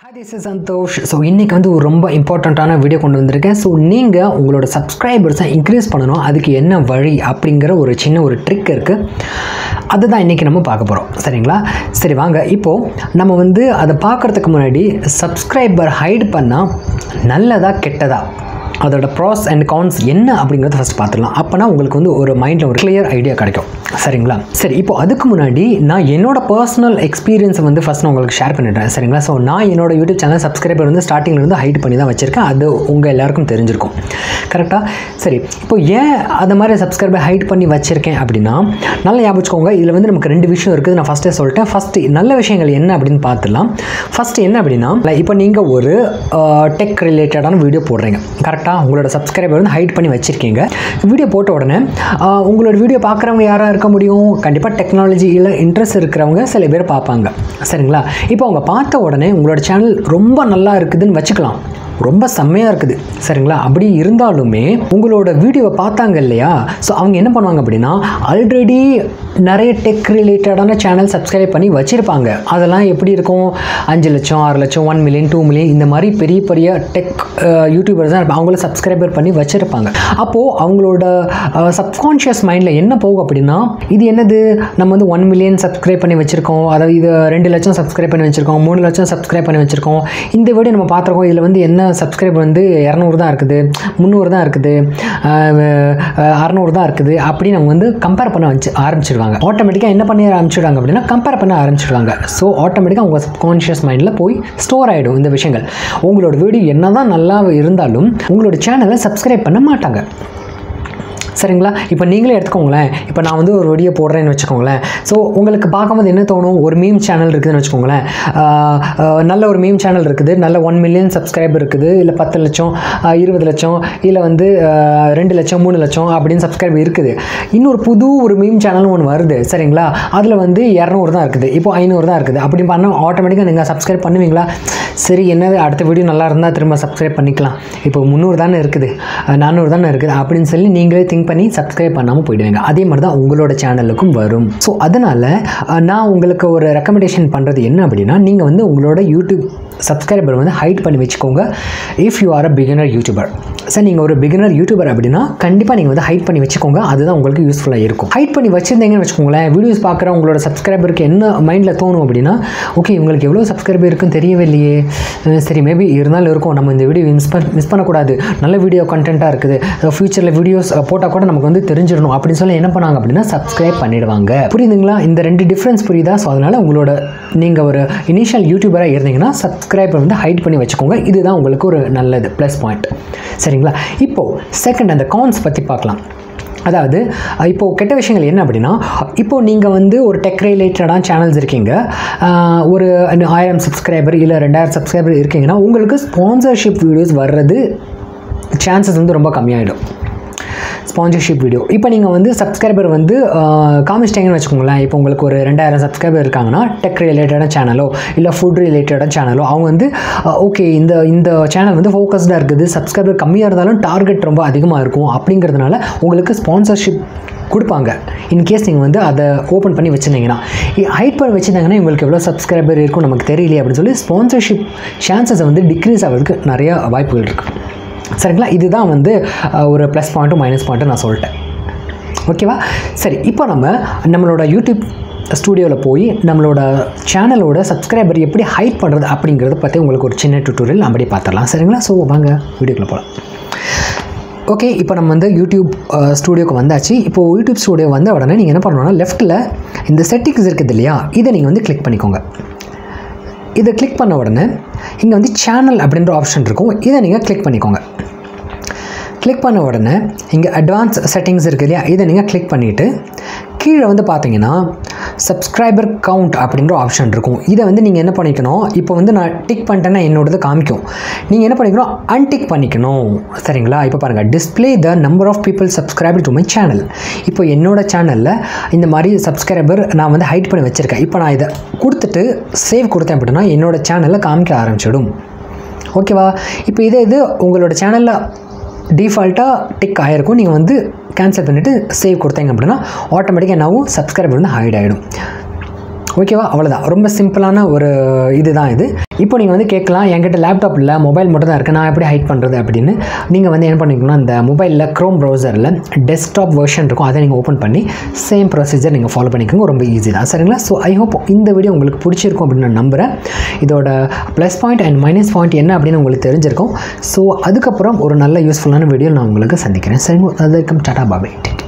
Hi this is Santhosh so இன்றைக்கி வந்து ஒரு ரொம்ப இம்பார்ட்டண்ட்டான வீடியோ கொண்டு வந்திருக்கேன் ஸோ நீங்கள் உங்களோட சப்ஸ்கிரைபர்ஸை இன்க்ரீஸ் பண்ணணும் அதுக்கு என்ன வழி அப்படிங்கிற ஒரு சின்ன ஒரு ட்ரிக் இருக்குது அதுதான் இன்றைக்கி நம்ம பார்க்க போகிறோம் சரிங்களா சரி வாங்க இப்போது நம்ம வந்து அதை பார்க்குறதுக்கு முன்னாடி சப்ஸ்கிரைபர் ஹைட் பண்ணால் நல்லதா கெட்டதா அதோட ப்ராஸ் அண்ட் கான்ஸ் என்ன அப்படிங்கிறத ஃபஸ்ட் பார்த்துடலாம் அப்போனா உங்களுக்கு வந்து ஒரு மைண்டில் ஒரு கிளியர் ஐடியா கிடைக்கும் சரிங்களா சரி இப்போ அதுக்கு முன்னாடி நான் என்னோட பர்சனல் எக்ஸ்பீரியன்ஸை வந்து ஃபஸ்ட் நான் உங்களுக்கு ஷேர் பண்ணிடுறேன் சரிங்களா ஸோ நான் என்னோட யூடியூப் சேனல் சப்ஸ்கிரைபர் வந்து ஸ்டார்டிங்லேருந்து ஹைட் பண்ணி தான் வச்சுருக்கேன் அது உங்கள் எல்லாருக்கும் தெரிஞ்சிருக்கும் கரெக்டாக சரி இப்போ ஏன் அந்த மாதிரி சப்ஸ்கிரைபர் ஹைட் பண்ணி வச்சுருக்கேன் அப்படின்னா நல்லா ஞாபகம் வச்சுக்கோங்க இதில் வந்து நமக்கு ரெண்டு விஷயம் இருக்குது நான் ஃபஸ்ட்டே சொல்லிட்டேன் ஃபஸ்ட்டு நல்ல விஷயங்கள் என்ன அப்படின்னு பார்த்துடலாம் ஃபஸ்ட்டு என்ன அப்படின்னா இப்போ நீங்கள் ஒரு டெக் ரிலேட்டடான வீடியோ போடுறீங்க கரெக்டாக உங்களோட சப்ஸ்கிரைபர் வந்து ஹைட் பண்ணி வச்சுருக்கீங்க வீடியோ போட்ட உடனே ஆஹ், உங்களோட வீடியோ பார்க்குறவங்க யாராக இருக்க முடியும் கண்டிப்பாக டெக்னாலஜியில் இன்ட்ரெஸ்ட் இருக்கிறவங்க சில பேர் பார்ப்பாங்க சரிங்களா இப்போ அவங்க பார்த்த உடனே உங்களோட சேனல் ரொம்ப நல்லா இருக்குதுன்னு வச்சுக்கலாம் ரொம்ப செம்மையாக இருக்குது சரிங்களா அப்படி இருந்தாலுமே உங்களோட வீடியோவை பார்த்தாங்க இல்லையா ஸோ அவங்க என்ன பண்ணுவாங்க அப்படின்னா ஆல்ரெடி நிறைய டெக் ரிலேட்டடான சேனல் சப்ஸ்கிரைப் பண்ணி வச்சுருப்பாங்க அதெல்லாம் எப்படி இருக்கும் அஞ்சு லட்சம் ஆறு லட்சம் ஒன் மில்லியன் டூ மில்லியன் இந்த மாதிரி பெரிய பெரிய டெக் யூடியூபர்ஸ் தான் இருப்பாங்க. அவங்கள சப்ஸ்கிரைபர் பண்ணி வச்சுருப்பாங்க அப்போது அவங்களோட சப்கான்ஷியஸ் மைண்டில் என்ன போகும் அப்படின்னா இது என்னது நம்ம வந்து ஒன் மில்லியன் சப்ஸ்கிரைப் பண்ணி வச்சுருக்கோம் அதாவது இது ரெண்டு லட்சம் சப்ஸ்கிரைப் பண்ணி வச்சுருக்கோம் மூணு லட்சம் சப்ஸ்கிரைப் பண்ணி வச்சுருக்கோம் இந்த வீடியோ நம்ம பார்த்துருக்கோம் இதில் வந்து என்ன சப்ஸ்கிரைப் வந்து இரநூறு தான் இருக்குது முந்நூறு தான் இருக்குது அறநூறு தான் இருக்குது அப்படின்னு அவங்க வந்து கம்பேர் பண்ண வச்சு ஆரம்பிச்சிடுவாங்க ஆட்டோமேட்டிக்காக என்ன பண்ணி ஆரம்பிச்சிடுவாங்க அப்படின்னா கம்பேர் பண்ண ஆரம்பிச்சிடுவாங்க ஸோ ஆட்டோமேட்டிக்காக உங்கள் சப்கான்ஷியஸ் மைண்டில் போய் ஸ்டோர் ஆகிடும் இந்த விஷயங்கள் உங்களோட வீடியோ என்ன தான் நல்லா இருந்தாலும் உங்களோட சேனலை சப்ஸ்கிரைப் பண்ண மாட்டாங்க சரிங்களா இப்போ நீங்களே எடுத்துக்கோங்களேன் இப்போ நான் வந்து ஒரு வீடியோ போடுறேன்னு வச்சுக்கோங்களேன் ஸோ உங்களுக்கு பார்க்கும்போது என்ன தோணும் ஒரு மீம் சேனல் இருக்குதுன்னு வச்சுக்கோங்களேன் ஆஹ் ஆஹ் நல்ல ஒரு மீம் சேனல் இருக்குது நல்ல ஒன் மில்லியன் சப்ஸ்கிரைபர் இருக்குது இல்லை பத்து லட்சம் ஆஹ் இருபது லட்சம் இல்லை வந்து ஆஹ் ரெண்டு லட்சம் மூணு லட்சம் அப்படின்னு சப்ஸ்கிரைபர் இருக்குது இன்னொரு புது ஒரு மீம் சேனல் ஒன்று வருது சரிங்களா அதில் வந்து இரநூறு தான் இருக்குது இப்போ ஐநூறு தான் இருக்குது அப்படி பண்ணால் ஆட்டோமேட்டிக்காக நீங்கள் சப்ஸ்கிரைப் பண்ணுவீங்களா சரி என்னது அடுத்த வீடியோ நல்லா இருந்தால் திரும்ப சப்ஸ்கிரைப் பண்ணிக்கலாம் இப்போ முந்நூறு தானே இருக்குது அஹ் நானூறு தானே இருக்குது அப்படின்னு சொல்லி நீங்களே திங்க் பண்ணி சப்ஸ்கிரைப் பண்ணாமல் போயிடுவீங்க அதே மாதிரி தான் உங்களோட சேனலுக்கும் வரும் ஸோ அதனால் நான் உங்களுக்கு ஒரு ரெக்கமெண்டேஷன் பண்ணுறது என்ன அப்படின்னா நீங்கள் வந்து உங்களோட யூடியூப் சப்ஸ்கிரைபர் வந்து ஹைட் பண்ணி வச்சுக்கோங்க if you are a beginner YouTuber sir நீங்கள் ஒரு பிகினர் யூடியூபர் அப்படின்னா கண்டிப்பாக நீங்கள் வந்து ஹைட் பண்ணி வச்சுக்கோங்க அதுதான் உங்களுக்கு யூஸ்ஃபுல்லாக இருக்கும் ஹைட் பண்ணி வச்சுருந்தீங்கன்னு வச்சுக்கோங்களேன் வீடியோஸ் பார்க்குற உங்களோட சப்ஸ்கிரைபருக்கு என்ன மைண்டில் தோணும் அப்படின்னா ஓகே இவங்களுக்கு எவ்வளோ சப்ஸ்கிரைபர் இருக்குன்னு தெரியவே இல்லையே அஹ் சரி மேபி இருந்தாலும் இருக்கும் நம்ம இந்த வீடியோ மிஸ் பண்ண மிஸ் பண்ணக்கூடாது நல்ல வீடியோ கண்டென்ட்டாக இருக்குது ஃப்யூச்சரில் வீடியோஸ் போட்டால் கூட நமக்கு வந்து தெரிஞ்சிடணும் அப்படின்னு சொல்லி என்ன பண்ணாங்க அப்படின்னா சப்ஸ்கிரைப் பண்ணிடுவாங்க புரியுதுங்களா இந்த ரெண்டு டிஃப்ரென்ஸ் புரியுதா ஸோ அதனால் உங்களோட நீங்கள் ஒரு இனிஷியல் யூடியூபராக இருந்தீங்கன்னா சப்ஸ்கிரைபர் வந்து ஹைட் பண்ணி வச்சுக்கோங்க இதுதான் உங்களுக்கு ஒரு நல்லது ப்ளஸ் பாயிண்ட் சரிங்களா இப்போது செகண்ட் அந்த கான்ஸ் பற்றி பார்க்கலாம் அதாவது அஹ், இப்போ கெட்ட விஷயங்கள் என்ன அப்படின்னா இப்போ நீங்கள் வந்து ஒரு டெக் ரிலேட்டடான சேனல்ஸ் இருக்கீங்க அஹ், ஒரு ஆயிரம் சப்ஸ்கிரைபர் இல்லை ரெண்டாயிரம் சப்ஸ்கிரைபர் இருக்கீங்கன்னா உங்களுக்கு ஸ்பான்சர்ஷிப் வீடியோஸ் வர்றது சான்சஸ் வந்து ரொம்ப கம்மியாயிடும் ஸ்பான்சர்ஷிப் வீடியோ இப்போ நீங்கள் வந்து சப்ஸ்கிரைபர் வந்து ஆஹ், காமிச்சிட்டீங்கன்னு வச்சுக்கோங்களேன் இப்போ உங்களுக்கு ஒரு ரெண்டாயிரம் சப்ஸ்கிரைபர் இருக்காங்கன்னா டெக் ரிலேட்டடான சேனலோ இல்லை ஃபுட் ரிலேட்டடான சேனலோ அவங்க வந்து ஓகே இந்த இந்த சேனல் வந்து ஃபோக்கஸ்டாக இருக்குது சப்ஸ்கிரைபர் கம்மியாக இருந்தாலும் டார்கெட் ரொம்ப அதிகமாக இருக்கும் அப்படிங்கிறதுனால உங்களுக்கு ஸ்பான்சர்ஷிப் கொடுப்பாங்க இன்கேஸ் நீங்கள் வந்து அதை ஓப்பன் பண்ணி வச்சுருந்தீங்கன்னா ஹைட் பண்ணி வச்சுருந்தாங்கன்னா உங்களுக்கு எவ்வளோ சப்ஸ்கிரைபர் இருக்கும் நமக்கு தெரியலையே அப்படின்னு சொல்லி ஸ்பான்சர்ஷிப் சான்சஸை வந்து டிக்ரீஸ் ஆகிறதுக்கு நிறைய வாய்ப்புகள் இருக்குது சரிங்களா இதுதான் வந்து அஹ், ஒரு ப்ளஸ் பாயிண்ட்டும் மைனஸ் பாயிண்ட்டும் நான் சொல்லிட்டேன் ஓகேவா சரி இப்போ நம்ம நம்மளோட யூடியூப் ஸ்டூடியோவில் போய் நம்மளோட சேனலோட சப்ஸ்கிரைபர் எப்படி ஹைட் பண்ணுறது அப்படிங்கிறத பற்றி உங்களுக்கு ஒரு சின்ன டுட்டோரியல் அப்படியே பார்த்துடலாம் சரிங்களா ஸோ வாங்க வீடியோக்குள்ளே போகலாம் ஓகே இப்போ நம்ம வந்து யூடியூப் ஸ்டூடியோக்கு வந்தாச்சு இப்போ யூடியூப் ஸ்டூடியோ வந்த உடனே நீங்கள் என்ன பண்ணணும்னா லெஃப்ட்டில் இந்த செட்டிங்ஸ் இருக்குது இல்லையா இதை நீங்கள் வந்து கிளிக் பண்ணிக்கோங்க இதை கிளிக் பண்ண உடனே இங்கே வந்து சேனல் அப்படின்ற ஆப்ஷன் இருக்கும் இதை நீங்கள் கிளிக் பண்ணிக்கோங்க கிளிக் பண்ண உடனே இங்கே அட்வான்ஸ் செட்டிங்ஸ் இருக்குது இல்லையா இதை நீங்கள் கிளிக் பண்ணிவிட்டு கீழே வந்து பார்த்தீங்கன்னா சப்ஸ்கிரைபர் கவுண்ட் அப்படின்ற ஆப்ஷன் இருக்கும் இதை வந்து நீங்கள் என்ன பண்ணிக்கணும் இப்போ வந்து நான் டிக் பண்ணிட்டேன்னா என்னோடது காமிக்கும் நீங்கள் என்ன பண்ணிக்கணும் அன்டிக் பண்ணிக்கணும் சரிங்களா இப்போ பாருங்கள் display the number of people subscribe to my channel இப்போ என்னோட சேனலில் இந்த மாதிரி சப்ஸ்கிரைபர் நான் வந்து ஹைட் பண்ணி வச்சுருக்கேன் இப்போ நான் இதை கொடுத்துட்டு சேவ் கொடுத்தேன் அப்படின்னா என்னோட சேனலில் காமிக்க ஆரம்பிச்சிடும் ஓகேவா இப்போ இதே இது உங்களோட சேனலில் டிஃபால்ட்டாக டிக் ஆகிருக்கும் நீங்கள் வந்து கேன்சல் பண்ணிவிட்டு சேவ் கொடுத்தீங்க அப்படின்னா ஆட்டோமேட்டிக்காக என்னாகும் சப்ஸ்கிரைபர் வந்து ஹைட் ஆகிடும் ஓகேவா அவ்வளோதான் ரொம்ப சிம்பிளான ஒரு இதுதான் இது இப்போ நீங்கள் வந்து கேட்கலாம் என்கிட்ட லேப்டாப் இல்லை மொபைல் மட்டும் தான் இருக்குது நான் எப்படி ஹைட் பண்ணுறது அப்படின்னு நீங்கள் வந்து என்ன பண்ணிக்கணும்னா அந்த மொபைலில் க்ரோம் ப்ரௌசரில் டெஸ்க்டாப் வெர்ஷன் இருக்கும் அதை நீங்கள் ஓப்பன் பண்ணி சேம் ப்ரொசீஜர் நீங்கள் ஃபாலோ பண்ணிக்கோங்க ரொம்ப ஈஸி தான் சரிங்களா ஸோ ஐ ஹோப் இந்த வீடியோ உங்களுக்கு பிடிச்சிருக்கும் அப்படின்னு நான் நம்புகிறேன் இதோட plus point and minus point என்ன அப்படின்னு உங்களுக்கு தெரிஞ்சிருக்கும் ஸோ அதுக்கப்புறம் ஒரு நல்ல யூஸ்ஃபுல்லான வீடியோ நான் உங்களுக்கு சந்திக்கிறேன் சரிங்களா அதுக்கும் டாடா பாபே